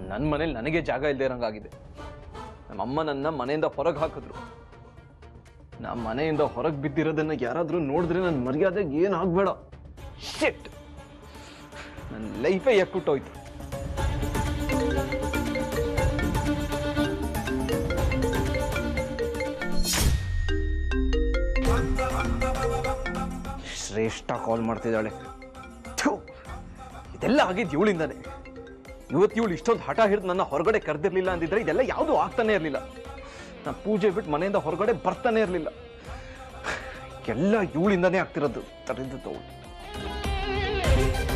ನನ್ನ ಮನೇಲಿ ನನಗೆ ಜಾಗ ಇಲ್ಲದೆ ಇರೋಂಗಾಗಿದೆ ನಮ್ಮಮ್ಮ ನನ್ನ ಮನೆಯಿಂದ ಹೊರಗೆ ಹಾಕಿದ್ರು ನಾ ಮನೆಯಿಂದ ಹೊರಗೆ ಬಿದ್ದಿರೋದನ್ನ ಯಾರಾದರೂ ನೋಡಿದ್ರೆ ನನ್ನ ಮರ್ಯಾದೆಗೆ ಏನು ಆಗ್ಬೇಡ ಶಿಟ್ ನನ್ನ ಲೈಫೇ ಎಕ್ಕುಟ್ಟೋಯ್ತು ಶ್ರೇಷ್ಠ ಕಾಲ್ ಮಾಡ್ತಿದ್ದಾಳೆ ಥು, ಇದೆಲ್ಲ ಆಗಿದ್ದು ಇವಳಿಂದಾನೆ ಇವತ್ತು ಇವಳು ಇಷ್ಟೊಂದು ಹಠ ಹಿಡಿದು ನನ್ನ ಹೊರಗಡೆ ಕರೆದಿರ್ಲಿಲ್ಲ ಅಂದಿದ್ರೆ ಇದೆಲ್ಲ ಯಾವುದೂ ಆಗ್ತಾನೆ ಇರಲಿಲ್ಲ ನಾನು ಪೂಜೆ ಬಿಟ್ಟು ಮನೆಯಿಂದ ಹೊರಗಡೆ ಬರ್ತಾನೆ ಇರಲಿಲ್ಲ ಎಲ್ಲ ಇವಳಿಂದಾನೇ ಆಗ್ತಿರೋದು ತಡೆದು ತಗೊಳ್ಳಿ